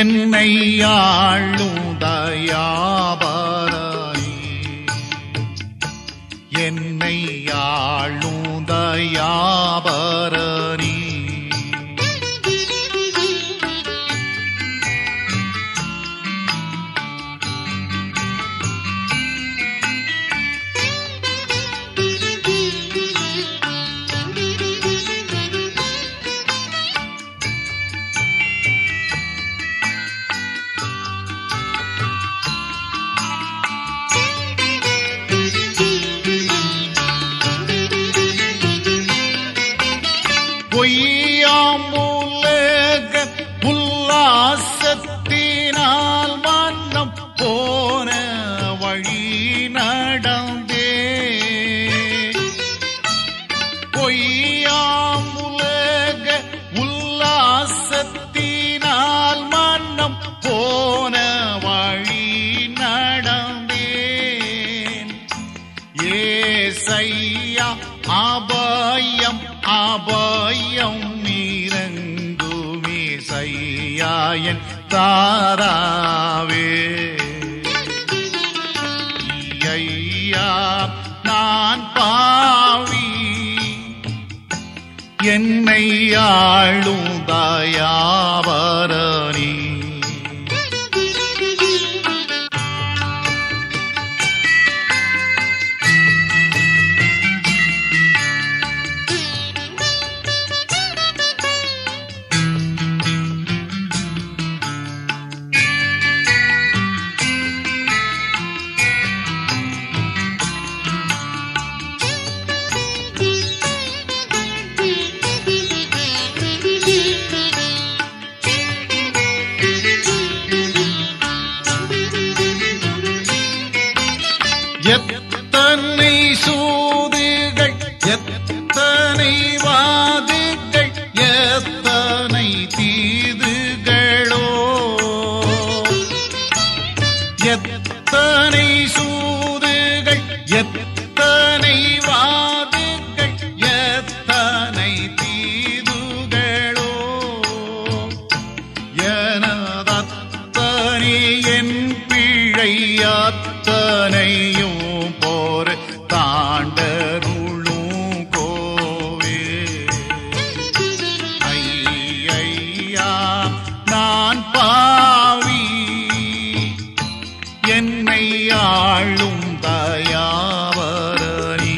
என்னை ஆளும் தயாபரணி என்னை ஆளும் தயாபரணி பொய்யாமுலக உல்லாசத்தினால் மன்னம் போன வழி நடந்தே பொய்யாமுலக உல்லாசத்தினால் மன்னம் போன வழி நடந்தேன் ஏசையா அபயம் அபயம் நீரங்குமே சையாயன் தாராவே ஐயா நான் பாவி என்னை ஆளும் தயாவரணி எத்தனை சூதுகள் எத்தனை வாதுகள் எத்தனை தீதுகளோ எத்தனை சூதுகள் எத்தனை வாதுகள் எத்தனை தீதுகளோ எனதத்தனே என் பிழை அத்தனையும் போர் தாண்டருளும் கோவே ஐயா நான் பாவி என்னை ஆளும் தயாவரணி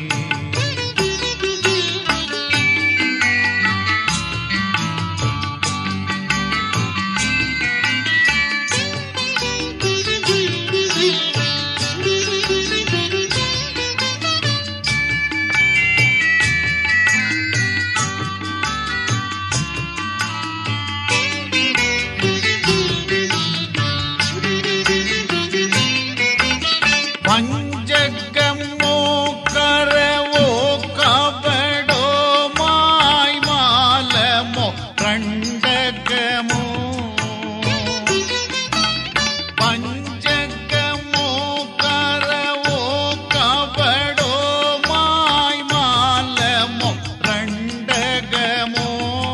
பஞ்சகமோ கரவோ கபடோ மாய் மாலமோ கண்டகமோ பஞ்சகமோ கரவோ கபடோ மாய் மாலமோ கண்டகமோ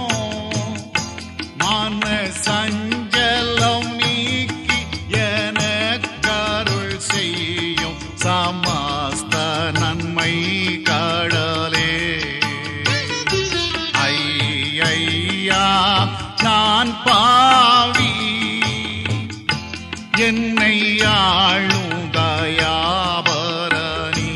மான சஞ்சலம் நீக்கி எனக்கருள் செய்யும் சமஸ்த நன்மை கடலே ஐயா நான் பாவி என்னை ஆளும் தயாபரணி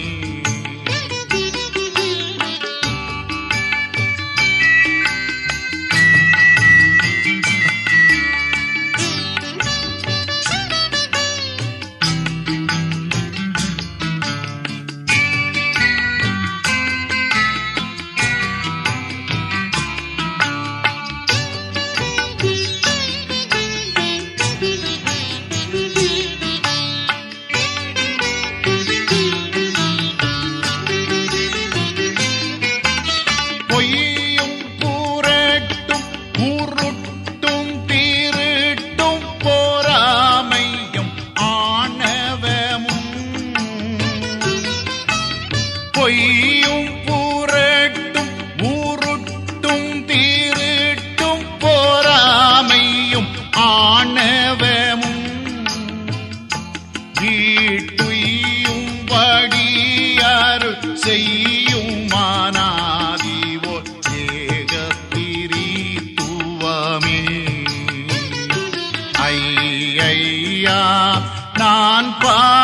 செய்யுமானாதிவோ ஏகத்திரித்துவமே ஐயா நான் பா